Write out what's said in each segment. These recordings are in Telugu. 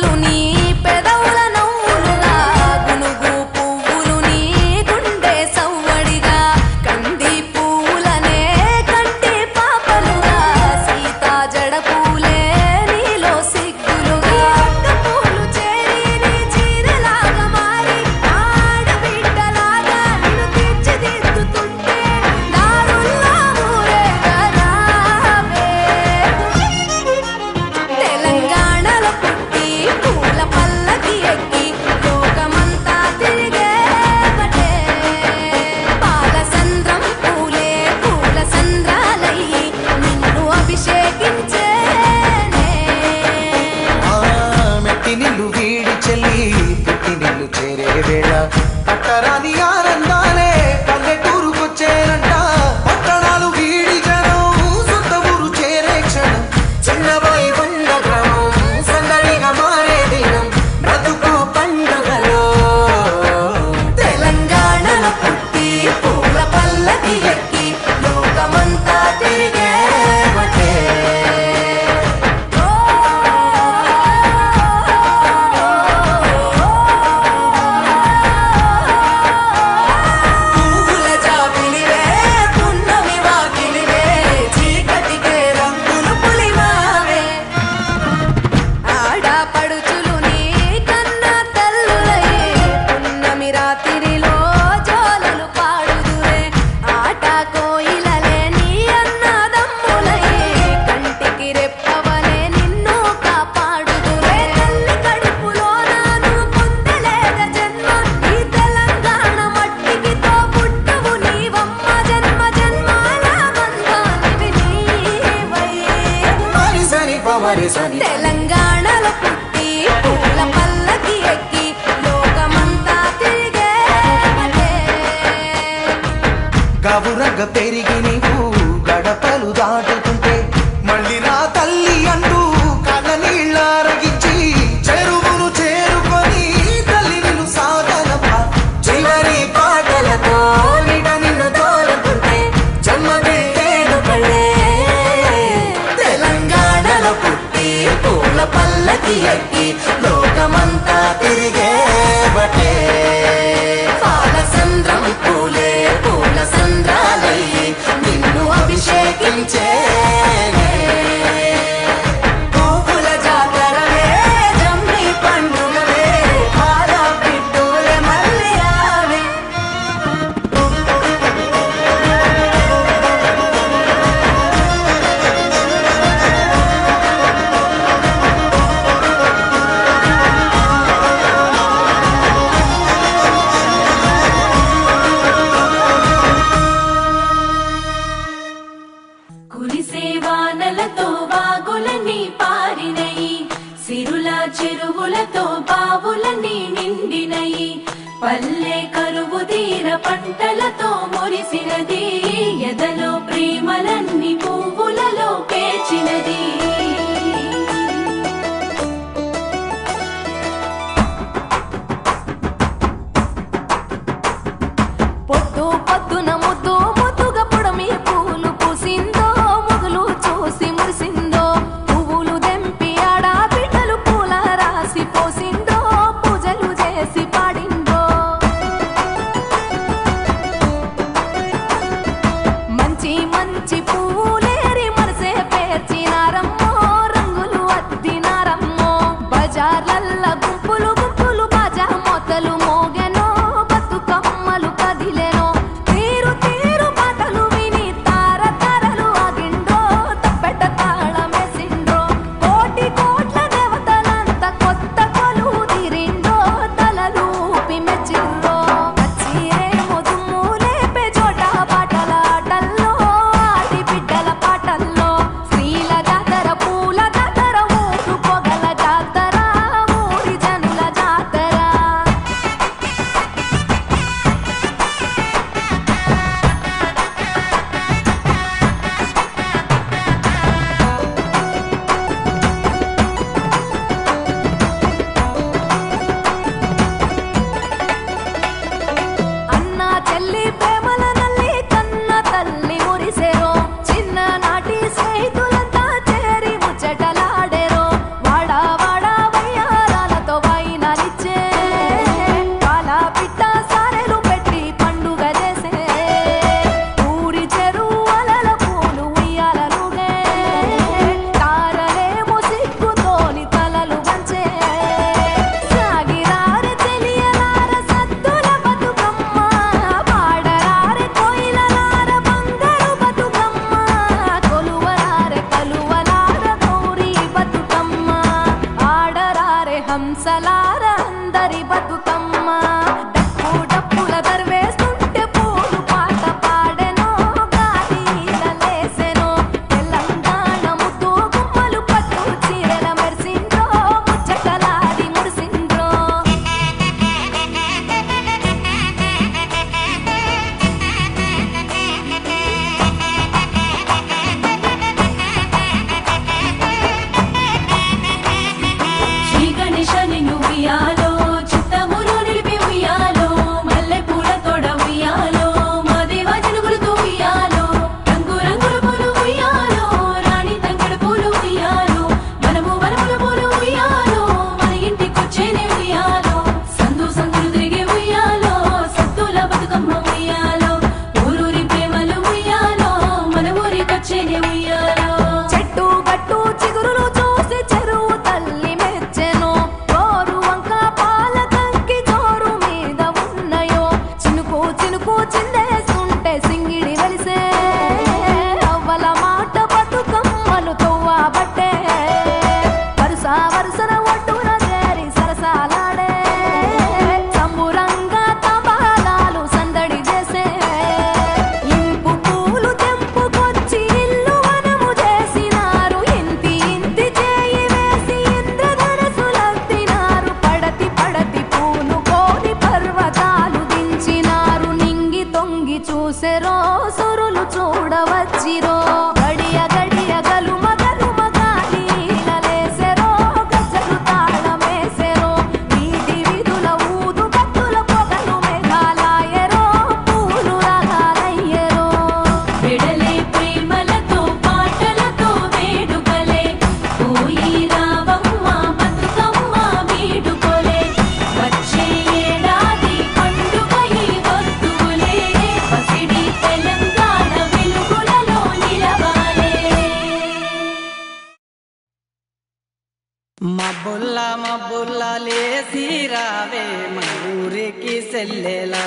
పువ్వులు నీ పెదవుల నవ్వులుగా గునుగు పువ్వులు నీ గుండె సవ్వడిగా కంది పువ్వులనే కంటి పాపలుగా సీతా జడ పూలే నీలో సిగ్గులుగా ఒక్క పూలు చేరి నీ చీరలాగా మారి ఆడబిడ్డలాగా నిన్ను తీర్చిదిద్దుతుంటే దారుల్లో ఊరేగరావే. తెలంగాణలో పుట్టి పూల పల్లకి ఎక్కి లోకమంతా తిరిగేవటే పాలసంద్రం పూలే పూల సంద్రాలయ్యి నిన్ను అభిషేకించేనే ఆ మెట్టి నిల్లు వీడి చెల్లి పుట్టి నిల్లు చేరే వేళ పట్టరాని ఆనందాలే పల్లెటూరుకొచ్చేనంట పట్టణాలు వీడి జనం సొంత ఊరు చేరే క్షణం చిన్నబాయి బండ గ్రామం సందడిగా మారే దినం బ్రతుకు పండుగలో తెలంగాణలో పుట్టి పూల పల్లకి ఎక్కి లోకమంతా తిరిగేవటే పువ్వుల జాబిలివే పున్నమి వాకిలివే చీకటికే రంగులు పులిమావే ఆడపడుచులు నీ కన్న తల్లులయ్యే పున్నమి రాత్రిలో జోలలు పాడుదురే ఆట కోయిలలే నీ అన్నదమ్ములయ్యే కంటికి రెప్పవలే నిన్ను కాపాడుదురే తల్లి కడుపులో నాను పొందలేద జన్మ ఈ తెలంగాణ మట్టికి తో పుట్టవు నీవమ్మ జన్మ జన్మాల బంధానివి నీవయ్యే మరి సని పవరి సని తెలంగాణలో పుట్టి పూల పల్లకి ఎక్కి లోకమంతా తిరిగేవటే గవురగ పెరిగి నీవు గడపలు దాటుతుంటే మళ్ళీ రా తల్లి అంటూ కళ్ళ నీళ్ళారగించి చెరువును చేరుకొని తల్లి నిన్ను సాగనప్ప చివరి పాటలతో నిట నిన్ను తోలుతుంటే జన్మదేడు కళ్ళే తెలంగాణలో పుట్టి పూల పల్లకి ఎక్కి లోకమంతా తిరిగేవటే పాలసంద్రం పూలే పూల సంద్రాలయ్యి నిన్ను అభిషేకించే పువ్వుల జాతరలే జమ్మి పండుగలే పాల పిట్టులే మళ్ళీ రావే కురిసే వానలతో వాగులన్నీ పారినయి సిరుల చెరువులతో బావులన్నీ నిండినయి పల్లె కరువు తీర పంటలతో మురిసినది ఎదలో ప్రేమలన్నీ పువ్వులలో పేర్చినది పొద్దు పొద్దున ముద్దు ముద్దుగా పుడమి పూలు పూసిందో మొగులు చూసి మురిసిందో పువ్వులు దెంపి ఆడ బిడ్డలు పూల రాసి పోసిందో పూజలు చేసి పాడిందో మంచి మంచి పూలేరి మనసే పేర్చినారమ్మో రంగులు అద్దినారమ్మో బజార్లల్ల గుంపులు గుంపులు బాజా మొత్తలు మోగెనో బతుకమ్మలు కదిలెనో తీరు తీరు పాటలు విని తార తారలు ఆగిండ్రో తప్పెట తాళమేసిండ్రో కోటి కోట్ల దేవతలంత కొత్త కొలు తీరిండ్రో తలలు ఊపి మెచ్చిండ్రో వచ్చిరేమో దుమ్ము లేపే చోట పాటల ఆటల్లో ఆడి బిడ్డల పాటల్లో స్త్రీల జాతర పూల జాతర ఊరు పొగల జాతర ఊరి కలార అందరి బతుకమ్మ డప్పు డప్పుల దర్వేస్తుంటే పూలు పాట పాడెనో గాలిలలేసెనో తెలంగాణ ముద్దు గుమ్మలు పట్టు చీరల మెరిసిండ్రో ముచ్చటలాడి మురిసిండ్రో శ్రీ గణేశని ఉయ్యాలో చిత్తములు నిలిపి ఉయ్యాలో మల్లె పూల తోడ ఉయ్యాలో మా దేవ జనుగులతో ఉయ్యాలో రంగు రంగుల పూలు ఉయ్యాలో రాణి తంగడు పూలు ఉయ్యాలో మనము వనముల పూలు ఉయ్యాలో మన ఇంటికొచ్చేనే ఉయ్యాలో సందు సందులు తిరిగే ఉయ్యాలో సత్తుల బతుకమ్మ ఉయ్యాలో ఊరూరి ప్రేమలు ఉయ్యాలో మన ఊరికొచ్చేనే ఉయ్యాలో చెట్టు గట్టు చిగురులు చూసి చెరువు తల్లి మెచ్చెను జోరు వంక పాల కంకి జోరు మీద ఉన్నయో చినుకు చినుకు చిందేస్తుంటే సింగిడి వెలిసే అవ్వల మాట బతుకమ్మలు తవ్వబట్టే వరుస వరుసన ఒడ్డున చేరి సరసాలాడే సంబురంగా తబాలాలు సందడి చేసే ఇంపు పూలు తెంపుకొచ్చి ఇల్లు వనము చేసినారు ఇంతి ఇంతి చేయి వేసి ఇంద్రధనసులెత్తినారు పడతి పడతి పూలు కోరి పర్వతాలు దించినారు నింగి తొంగి చూసెరో సురులు చూడవచ్చిరో గడియ గడియ గలుమ గలుమ గాలిలలేసెరో గజలు తాళమేసెరో వీధి వీధుల ఊదు కత్తుల పొగలు మేఘాలాయరో పూలు రాగాలయ్యరో విడలే ప్రేమలతో పాటలతో వేడుకలే పోయి రావమ్మ బతుకమ్మ వీడుకోలే వచ్చే ఏడాది పండుగ ఈ వస్తువులే పసిడి తెలంగాణ వెలుగులలో నిలవాలే మబ్బుల్ల మబ్బుల్ల లేసి రావే మా ఊరికి సెల్లెలా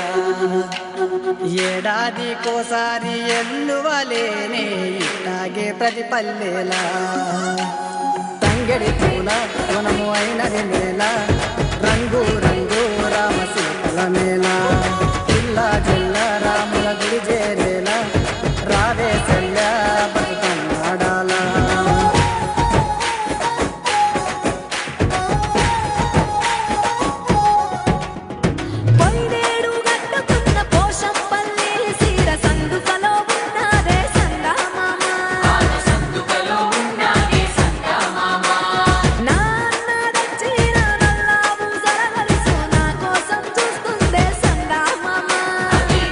ఏడాదికోసారి ఎల్లువలేనే ఇట్టాగే ప్రతి పల్లెలా తంగడి పూల వనము అయినది నేల రంగు రంగు రామశిల్పల నేల జిల్లా జిల్లా రాముల గుడి చేరేలా రావే సెల్ల బతుకమ్మాడాలా పొయ్యేడు గట్టుకున్న పోషంపల్లి సీర సందుకలో ఉన్నారే సందామామ నాన్న దచ్చిన నల్లావు జరగలుసు నా కోసం చూస్తుందే సందామామ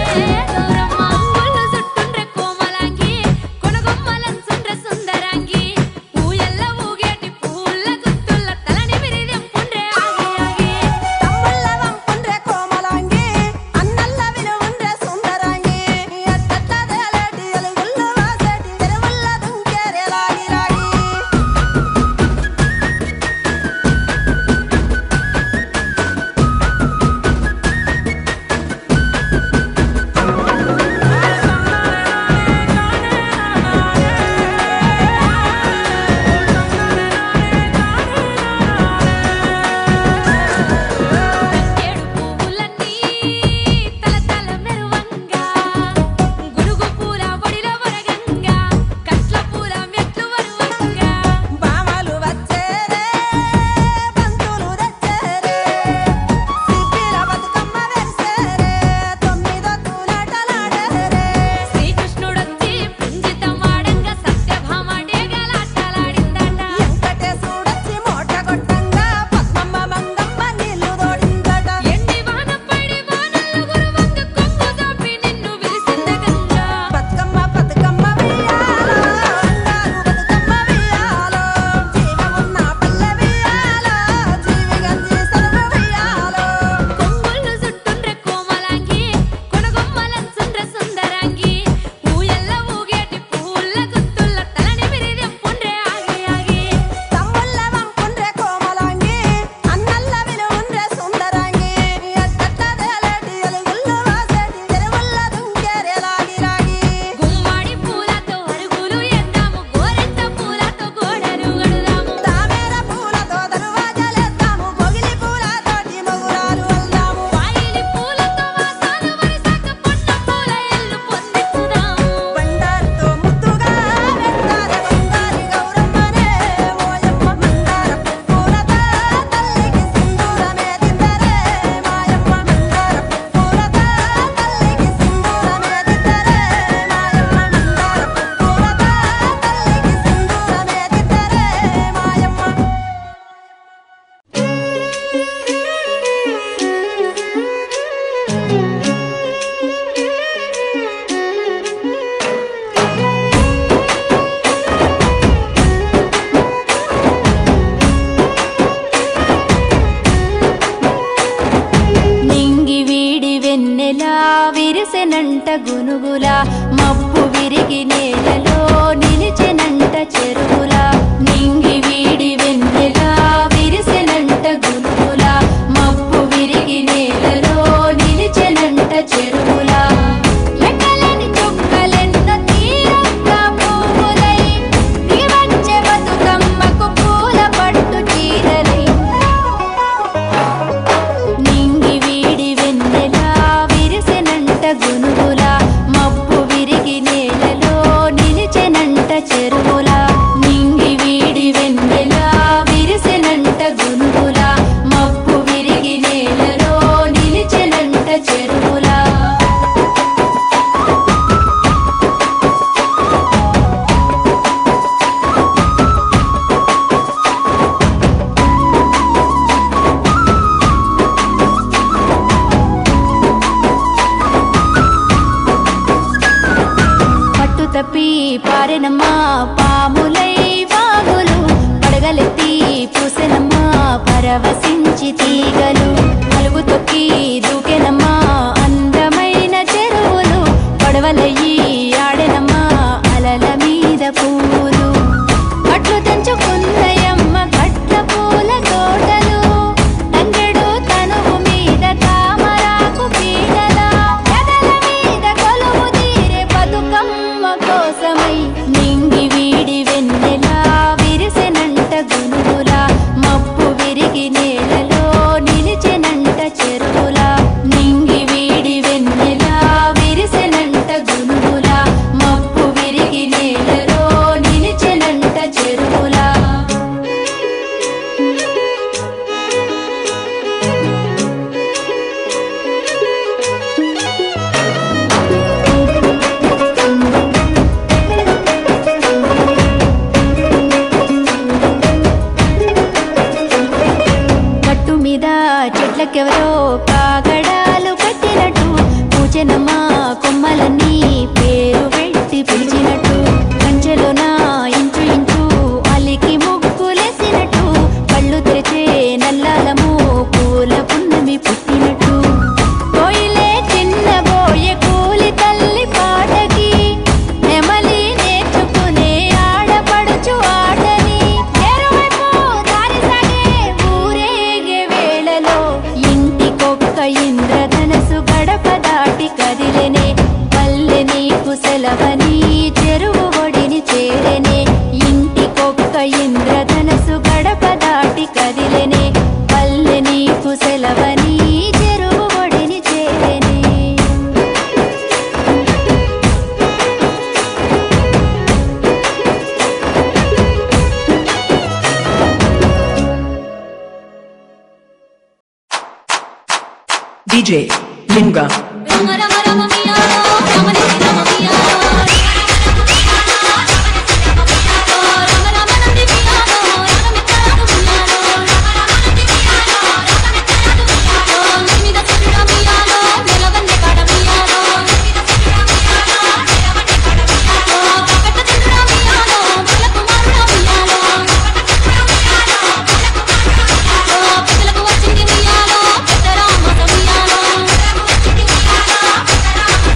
గౌరమ్మ ఒళ్ళు సుట్టుండ్రె కోమలాంగి కొనగొమ్మలంచుండ్రె సుందరాంగి ఊయల్ల ఊగేటి పూల గుత్తుల్ల తలని విరిదెంపుండ్రె ఆగి ఆగి తమ్ముళ్ళ వంపుండ్రె కోమలాంగి అన్నల్ల విలువుండ్రె సుందరాంగి అత్తత్తదేలేటి ఎలుగుల్లో వాసేటి తెరువుల్ల దుంకేరే లాగి లాగి ఏడు పువ్వులన్నీ తల తల మెరువంగా గుడుగు పూల ఒడిలో వరగంగా కట్ల పూల మెట్లు వరువంగా బామలు వచ్చేరే బంతులు తెచ్చేరే సిప్పిల బతుకమ్మ వెలిసేరే తొమ్మిదో తూలాటలాడేరే శ్రీకృష్ణుడొచ్చి పుంజితమాడంగా సత్యభామ డేగలాటలాడిందట వెంకటేశుడొచ్చి మూట కొట్టంగా పద్మమ్మ మంగమ్మ నీళ్లు తోడిందట ఎండి వాన పడి వానలు గురువంగ కొంగు చాపి నిన్ను విలిసింద గంగా బతుకమ్మ బతుకమ్మ వెయ్యాలో అంగారు బతుకమ్మ వెయ్యాలో జీవమున్న పల్లె వెయ్యాలో జీవి గంజి సరువు వెయ్యాలో కొంగుళ్ళు సుట్టుండ్రె కోమలాంగి కొనగొమ్మలంచుండ్రె సుందరాంగి ఊయల్ల ఊగేటి పూల గుత్తుల్ల తలని విరిదెంపుండ్రె ఆగి ఆగి తమ్ముళ్ళ వంపుండ్రె కోమలాంగి అన్నల్ల విలువుండ్రె సుందరాంగి అత్తత్తదేలేటి ఎలుగుల్లో వాసేటి తెరువుల్ల దుంకేరే లాగి లాగి గుమ్మడి పూలతో అరుగులు ఎద్దాము గోరెంట పూలతో గోడలు గడుదాము తామేర పూలతో దరువాజలేద్దాము మొగిలి పూలతోటి మొగురాలు అల్దాము వాయిలి పూలతో వాసాలు వరిసాక పొన్న పూల ఎల్లు పొందించుదాము బండారుతో ముద్దుగా వెంటారే బంగారి గౌరమ్మనే ఓయమ్మ మందార పువ్వులతో తల్లికి సింధూరమే దిద్దరే మాయమ్మ మందార పువ్వులతో తల్లికి సింధూరమే దిద్దరే మాయమ్మ మందార పువ్వులతో తల్లికి సింధూరమే దిద్దరే మాయమ్మ నింగి వీడి వెన్నెలా విరిసెనంట గునుగులా మబ్బు విరిగి నేలలో నిలిచెనంట చెరువులా నింగి వీడి వెన్నెలా విరిసెనంట గునుగులా మబ్బు విరిగి నేలలో నిలిచెనంట చెరువులా లెక్కలేని చుక్కలెన్నో తీరొక్క పువ్వులై దివచ్చే బతుకమ్మకు పూల పట్టు చీరలై నింగి వీడి వెన్నెలా విరిసెనంట గునుగులా మబ్బు విరిగి నేలలో నిలిచెనంట చెరువులా నింగి వీడి వెన్నెలా విరిసెనంట గునుగులా మబ్బు విరిగి నేలలో నిలిచెనంట చెరువులా పట్టు తప్పి పారెనమ్మా పాములై వాగులు పడగలెత్తి పూసెనమ్మా పరవశించి తీగలు అలుగు తొక్కి దూకెనమ్మా అందమైన చెరువులు పడవలయ్యి ఆడెనమ్మా అలల మీద పూలు అట్లు తెంచుకున్నయమ్మ గట్ల పూల తోటలు తంగెడు తనువు మీద తామరాకు పీటల ఎదల మీద కొలువు తీరే బతుకమ్మ కోసమై నింగి వీడి వెన్నెలా విరిసెనంట గునుగులా మబ్బు విరిగి నేలలో నిలిచెనంట చెరువులా నింగి వీడి వెన్నెలా విరిసెనంట గును కొమ్మలన్నీ పేరు పెట్టి పిలిచినట్టు కంచెలోన ఇంచు ఇంచు అలికి ముగ్గులేసినట్టు కళ్ళు తెరిచే నల్లాలము పూల పున్నమి పుట్టినట్టు కోయిలే చిన్నబోయే కూలి తల్లి పాటకి నెమలి నేర్చుకునే ఆడపడుచు ఆటని ఎరువైపు దారి సాగే ఊరేగే వేళలో ఇంటికొక్క ఇంద్రధనసు గడప దాటి కదిలెనే పల్లె నీకు సెలవని చెరువు ఒడిని చేరెనే ఇంటికొక్క ఇంద్రధనసు గడప దాటి కదిలెనే పల్లె నీకు సెలవని చెరువు ఒడిని చేరెనే DJ Lunga. రమ రమ రమ మియాలో రమణి రమ మియాలో రమ రమ నంది మియాలో రమమిత్రాడు మియాలో నిమిద సుడ మియాలో నెలవన్నె కడ మియాలో కట్ట తిందుడ మియాలో ముల కుమారుడ మియాలో పిల్లలకు వచ్చింది మియాలో పెద్ద రామత మియాలో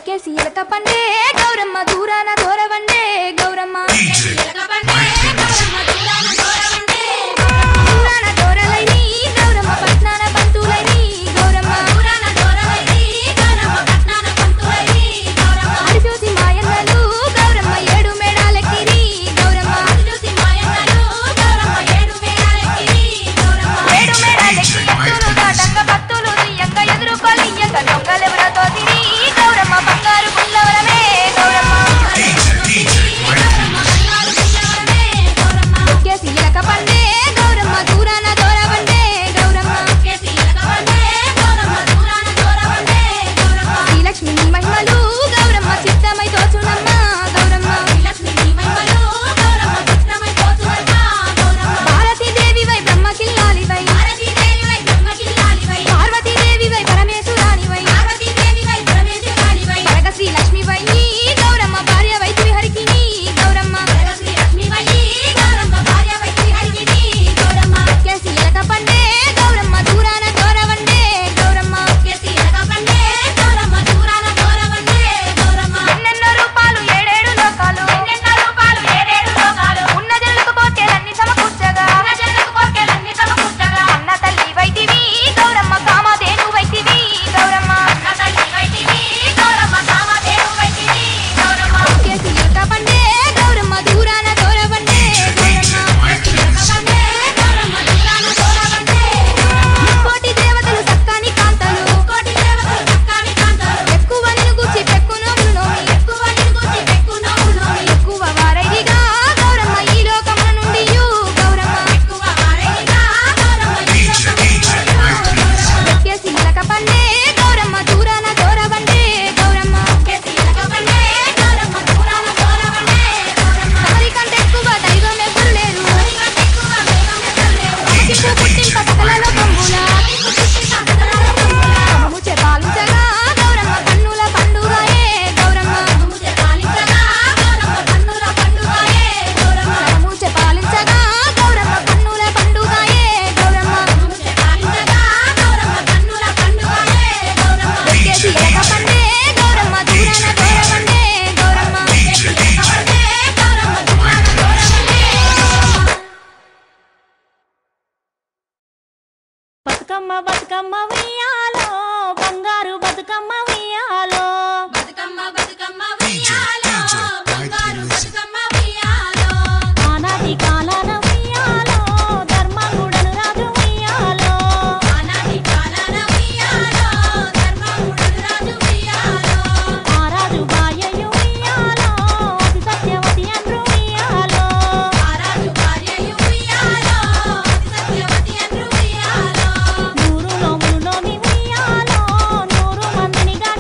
ఎక్కేసి ఎలక పండే గౌరమ్మ దూరాన దూరవండే గౌరమ్మ దూరాన దూరలైని గౌరమ్మ పట్నాన పంతులైని గౌరమ్మ అది చూసి మాయన్నలు గౌరమ్మ ఏడు మేడాలెక్కిరి గౌరమ్మ ఏడు మేడాలెక్కి ఎత్తులు దాటంగ భక్తులు దియ్యంగ ఎదురుకోలి ఇయ్యంగ దొంగలెవరతో తిరి గౌరమ్మ బంగారు పుల్లవరమే గౌరమ్మ ఎక్కేసి ఎలక పండే గౌరమ్మ దూరాన దూరవండే గౌరమ్మ శ్రీలక్ష్మి నీ మహిమలు గౌరమ్మ చిత్తమై తోచునమ్మ గౌరమ్మ భారతీదేవి వై బ్రహ్మకిల్లాలి వై పార్వతీదేవి వై పరమేశ్వరాని వై పరగ శ్రీలక్ష్మి వై గౌరమ్మ భార్య వై శ్రీహరికి గౌరమ్మ కేసి ఎలక పండే గౌరమ్మ దూరాన దూరవండే గౌరమ్మ ఎన్నెన్నో రూపాలు ఏడేడు లోకాలు ఉన్న జల్లుకు పోతేలన్నీ సమకూర్చగా అన్న తల్లి వైతివి గౌరమ్మ కామధేను వైతివి గౌరమ్మ కేసి ఎలక పండే గౌరమ్మ దూరాన దూరవండే కోటి దేవతలు సక్కాని కాంతలు ఎక్కువ నిన్ను గూర్చి పెక్కునోములు నోమి ఎక్కువ వారైదిగా గౌరమ్మ ఈ లోకముల నుండి గౌరమ్మ ఎక్కేసి ఇలక పండే గౌరమ్మ దూరాన దూరవండే గౌరమ్మ ఎవరికంటే ఎక్కువ దైవం ఎవ్వరు లేరు అమ్మకిప్పు పుట్టింప సకల లోకంబుల అమ్మముచే పాలించగా గౌరమ్మ కన్నుల పండుగయే గౌరమ్మ అమ్మముచే పాలించగా గౌరమ్మ కన్నుల పండుగయే గౌరమ్మ ఎక్కేసి ఎలక పండే గౌరమ్మ దూరాన దూరవండే గౌరమ్మ బతుకమ్మ బతుకమ్మ ఉయ్యాలో బంగారు బతుకమ్మ ఉయ్యాలో ఆనాటి కాలాన ఉయ్యాలో ధర్మగుడను రాజు ఉయ్యాలో ఆ రాజు భార్యయు ఉయ్యాలో అతి సత్యవతి అండ్రు ఉయ్యాలో నూరు నోములు నోమి ఉయ్యాలో నూరు మందిని గా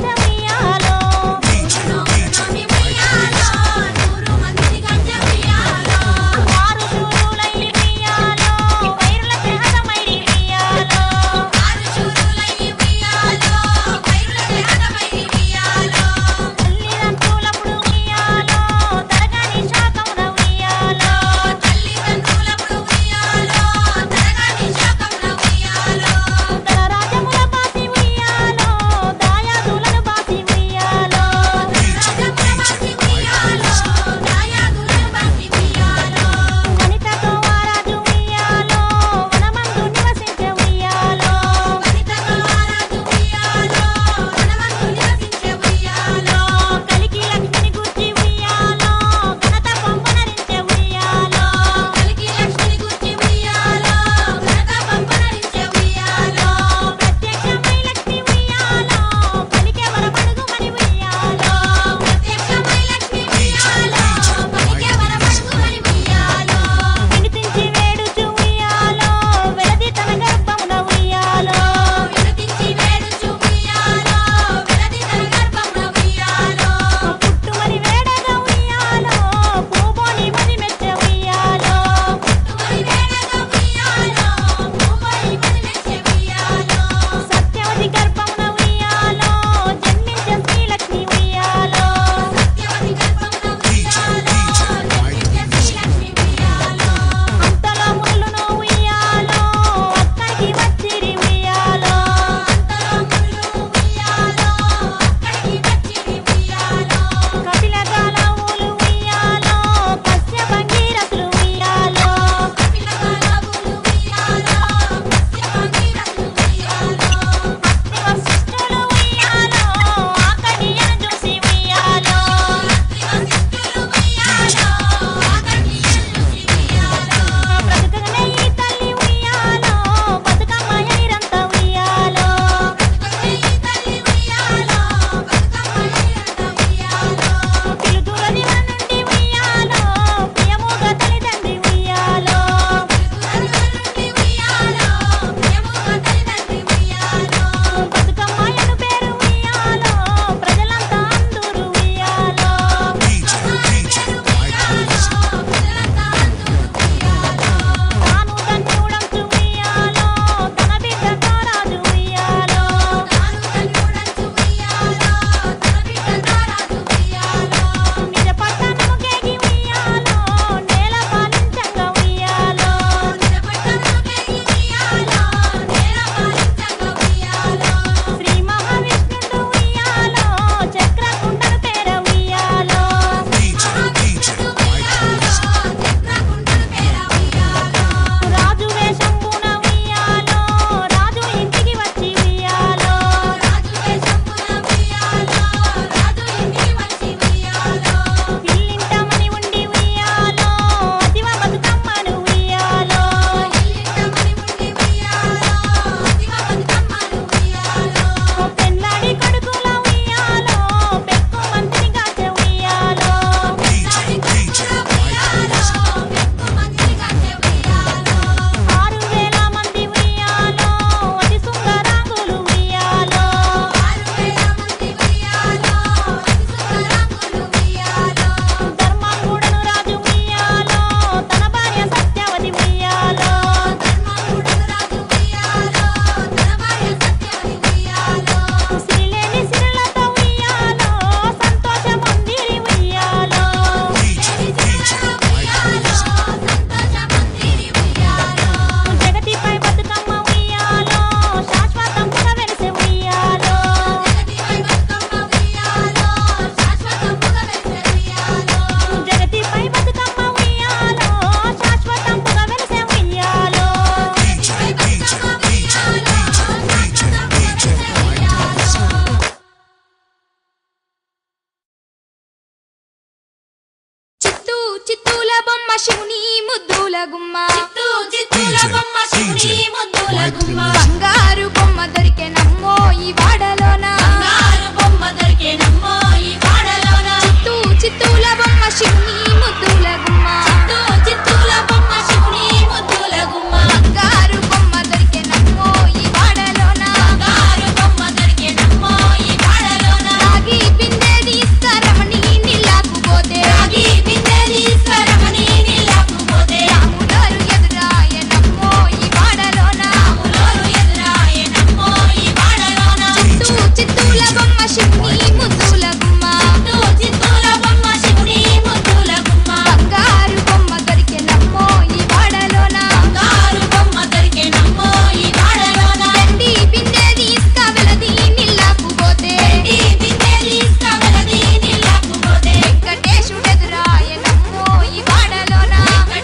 శివుని ముద్దుల గుమ్మ చిత్తూ చిత్తూల బొమ్మ శివుని ముద్దుల గుమ్మ బంగారు బొమ్మ దొరికే నమ్మో ఈ వాడలోన బంగారు బొమ్మ దొరికేనమ్మో ఈ వాడలోన చిత్తూ చిత్తూల బొమ్మ శివుని ముద్దుల గుమ్మ చిత్తూ చిత్తూల బొమ్మ శివుని ముద్దుల గుమ్మ బంగారు బొమ్మ దొరికే నమ్మో ఈ వాడలోన బంగారు బొమ్మ దొరికేనమ్మో ఈ వాడలోన రాగి బిందె తీసుకరమణి నీళ్ళకు పోతే రాగి బిందె తీసుకురమని నీళ్ళకు పోతే రాములారు ఎదురాయ నమ్మో ఈ వాడలోన రాములోరు ఎదురాయనమ్మో ఈ వాడలోన చిత్తూ చిత్తూల బొమ్మ శివుని ముద్దుల గుమ్మ చిత్తూ చిత్తూల బొమ్మ శివుని ముద్దుల గుమ్మ బంగారు బొమ్మ దొరికే నమ్మో ఈ వాడలోన బంగారు బొమ్మ దొరికేనమ్మో ఈ వాడలోన దండి బిందె తీసుకవెలది నీళ్ళకు పోతే ఈ బిందె తీసుకువెలది నీళ్ళకు పోతే వెంకటేశుడెదురాయ నమ్మో ఈ వాడలోన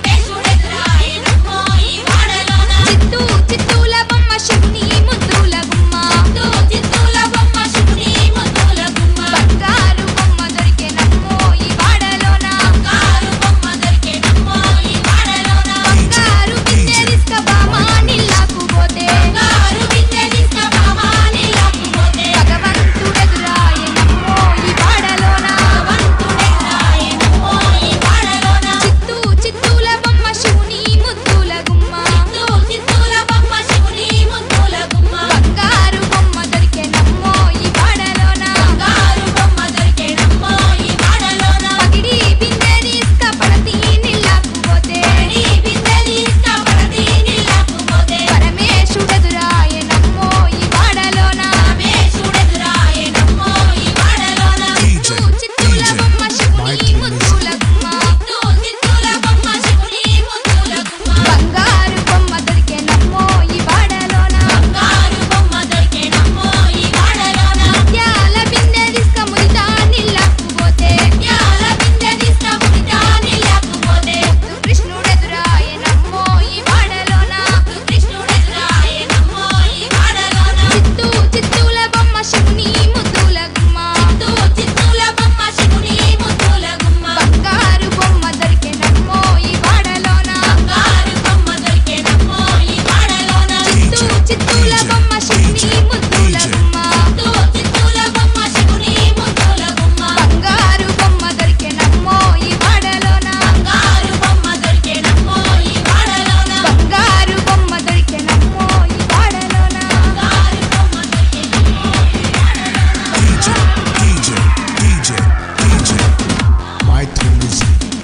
వెంకటేశుడెదురాయనమ్మో ఈ వాడలోన చిత్తూ చిత్తూల బొమ్మ శివుని ముద్దుల గుమ్మ చిత్తూ చిత్తూల బొమ్మ శివుని ముద్దుల గుమ్మ బంగారు బొమ్మ దొరికే నమ్మో ఈ వాడలోన బంగారు బొమ్మ దొరికేనమ్మో ఈ వాడలోన బంగారు బిందె తీసుకబామా నీళ్ళకు పోతే బంగారు బిందె తీసుకురామా నీళ్ళకు పోతే భగవంతుడెదురాయ నమ్మో ఈ వాడలోన భగవంతుడెదురాయనమ్మో ఈ వాడలోన చిత్తూ చిత్తూల బొమ్మ శివుని ముద్దుల గుమ్మ చిత్తూ చిత్తూల బొమ్మ శివుని ముద్దుల గుమ్మ బంగారు బొమ్మ దొరికే నమ్మో ఈ వాడలోన బంగారు బొమ్మ దొరికేనమ్మో ఈ వాడలోన పగిడి బిందె తీసుకపడతి నీళ్ళకు పోతే ఈ బిందె తీసుకువెలది నీళ్ళకు పోతే పరమేశుడెదురాయ నమ్మో ఈ వాడలోన రమేశుడెదురాయనమ్మో ఈ వాడలోన చిత్తూ చిత్తూల బొమ్మ శివుని ముద్దుల గుమ్మ చిత్తూ చిత్తూల బొమ్మ శివుని ముద్దుల గుమ్మ బంగారు బొమ్మ దొరికే నమ్మో ఈ వాడలోన బంగారు బొమ్మ దొరికేనమ్మో ఈ వాడలోన ముత్యాల బిందె తీసుకమురితా నీళ్ళకు పోతే యాల బిందె తీసుకువెలదా నీళ్ళకు పోతే కృష్ణుడెదురాయ నమ్మో ఈ వాడలోన కృష్ణుడెదురాయనమ్మో ఈ వాడలోన చిత్తూ చిత్తూల బొమ్మ శివుని ముద్దుల గుమ్మ చిత్తూ చిత్తూల బొమ్మ శివుని ముద్దుల గుమ్మ బంగారు బొమ్మ దొరికే నమ్మో ఈ వాడలోన బంగారు బొమ్మ దొరికేనమ్మో ఈ వాడలోన చిత్తూ చిత్తూల బొమ్మ శివుని ముద్దుల గుమ్మ చిత్తూ చిత్తూల బొమ్మ శివుని ముద్దుల గుమ్మ బంగారు బొమ్మ దొరికే నమ్మో ఈ వాడలోన బంగారు బొమ్మ దొరికేనమ్మో ఈ వాడలోన బంగారు బొమ్మ దొరికే నమ్మో ఈ వాడలోన బంగారు బొమ్మ దొరికేనమ్మో DJ, DJ, DJ, DJ. My thing is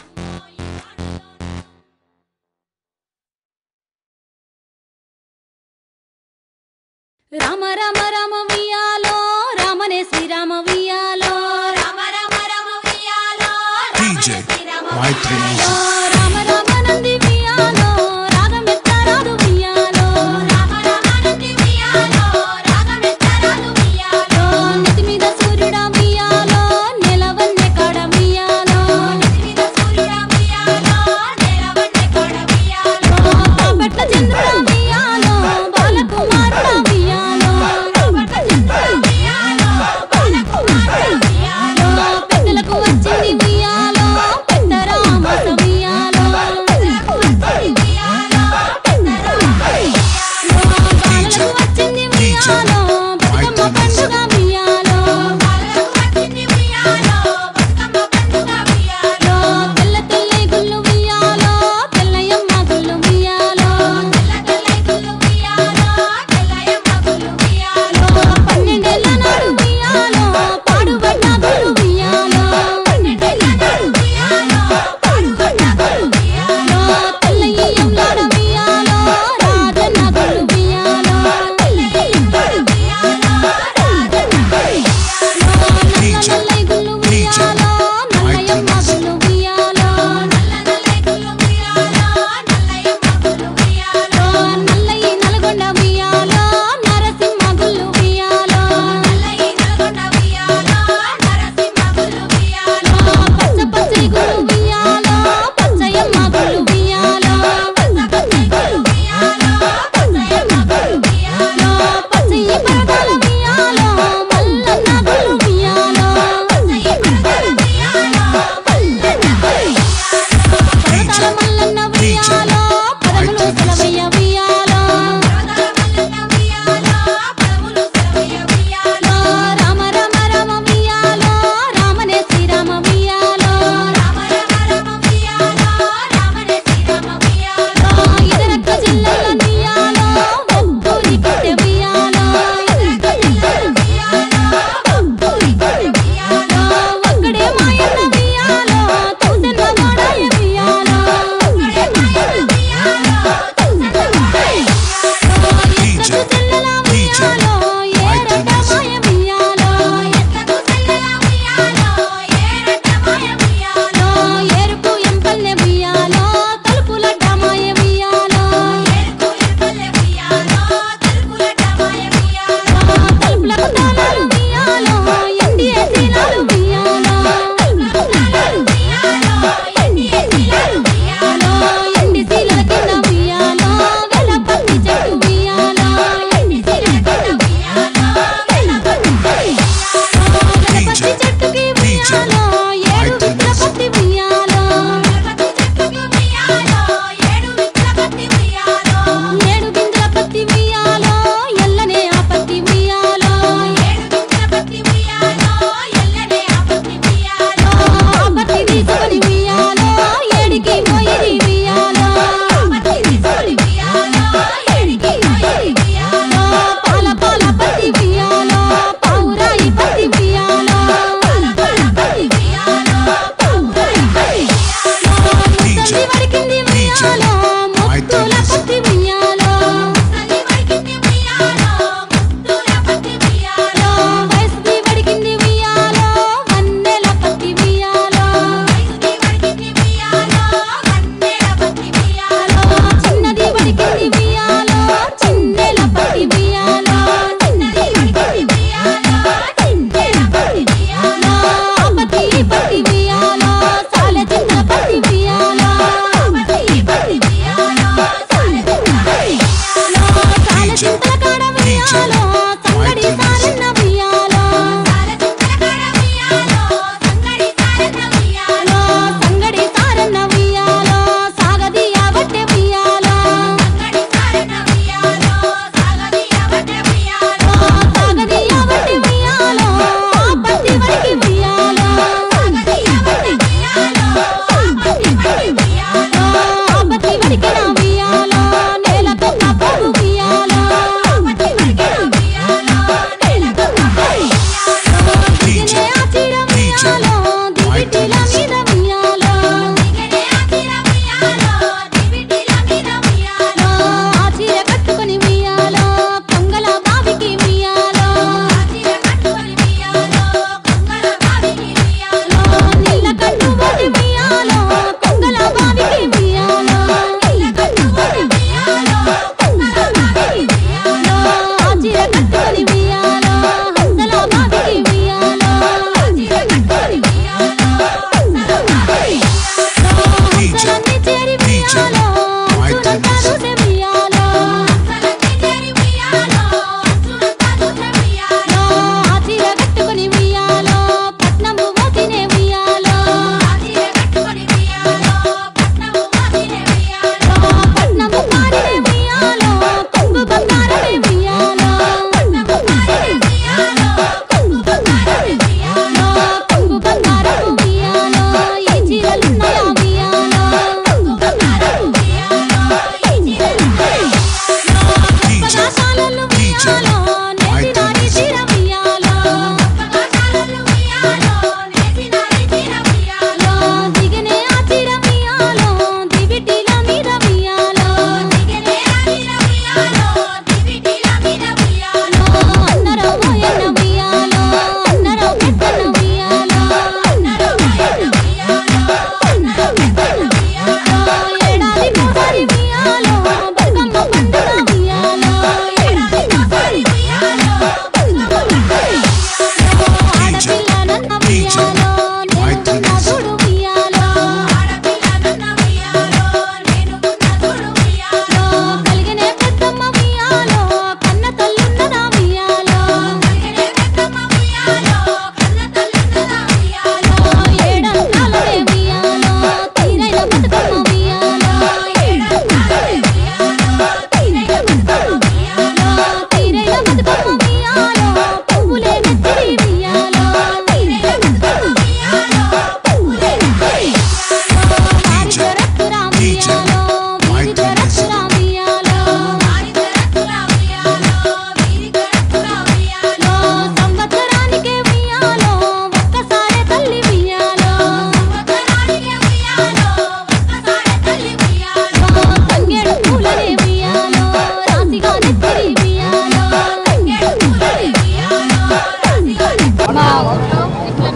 Rama Rama Rama వియాలో రామనే శ్రీరామ వియాలో రామ రామ రామ వియాలో DJ. My thing is Rama Rama Nandi వియాలో రాగమెత్తరాదు వియాలో రామ రామ నంది వియాలో రాగమెత్తరాదు వియాలో నెత్తి మీద సూర్యుడా వియాలో నెలవన్నె కాడ వియాలో నెత్తి మీద సూర్యుడా వియాలో నెలవన్నె కాడ వియాలో పట్ల చంద్రుడా వియాలో బాలకుమారుడా వియాలో పట్ల చంద్రుడా వియాలో బాలకుమారుడా వియాలో పెద్దలకు వచ్చింది వియాలో పెద్ద రామ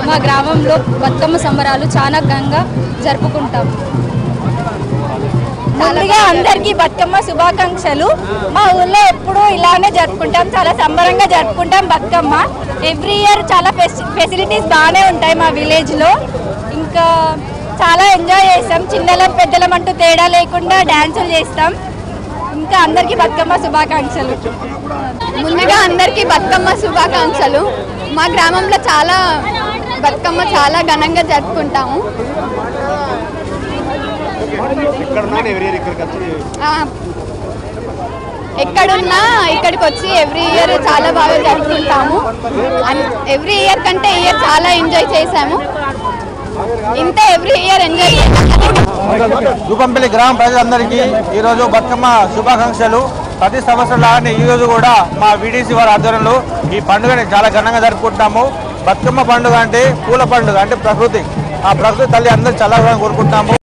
మా గ్రామంలో బతుకమ్మ సంబరాలు చాలా ఘనంగా జరుపుకుంటాం ముందుగా అందరికీ బతుకమ్మ శుభాకాంక్షలు మా ఊళ్ళో ఎప్పుడూ ఇలానే జరుపుకుంటాం చాలా సంబరంగా జరుపుకుంటాం బతుకమ్మ ఎవ్రీ ఇయర్ చాలా ఫెసిలిటీస్ బాగానే ఉంటాయి మా విలేజ్లో ఇంకా చాలా ఎంజాయ్ చేస్తాం చిన్నలం పెద్దలం అంటూ తేడా లేకుండా డ్యాన్సులు చేస్తాం ఇంకా అందరికీ బతుకమ్మ శుభాకాంక్షలు ముందుగా అందరికీ బతుకమ్మ శుభాకాంక్షలు మా గ్రామంలో చాలా బతుకమ్మ చాలా ఘనంగా జరుపుకుంటాము ఆ, ఎక్కడున్నా ఇక్కడికి వచ్చి ఎవ్రీ ఇయర్ చాలా బాగా జరుపుకుంటాము ఎవ్రీ ఇయర్ కంటే ఇయర్ చాలా ఎంజాయ్ చేశాము ఇంత ఎవ్రీ ఇయర్ ఎంజాయ్ దూపంపల్లి గ్రామ ప్రజలందరికీ ఈరోజు బతుకమ్మ శుభాకాంక్షలు ప్రతి సంవత్సరం లాగానే ఈ రోజు కూడా మా వీడీసీ వారి ఆధ్వర్యంలో ఈ పండుగని చాలా ఘనంగా జరుపుకుంటున్నాము బతుకమ్మ పండుగ అంటే పూల పండుగ అంటే ప్రకృతి ఆ ప్రకృతి తల్లి అందరూ చల్లగా కోరుకుంటున్నాము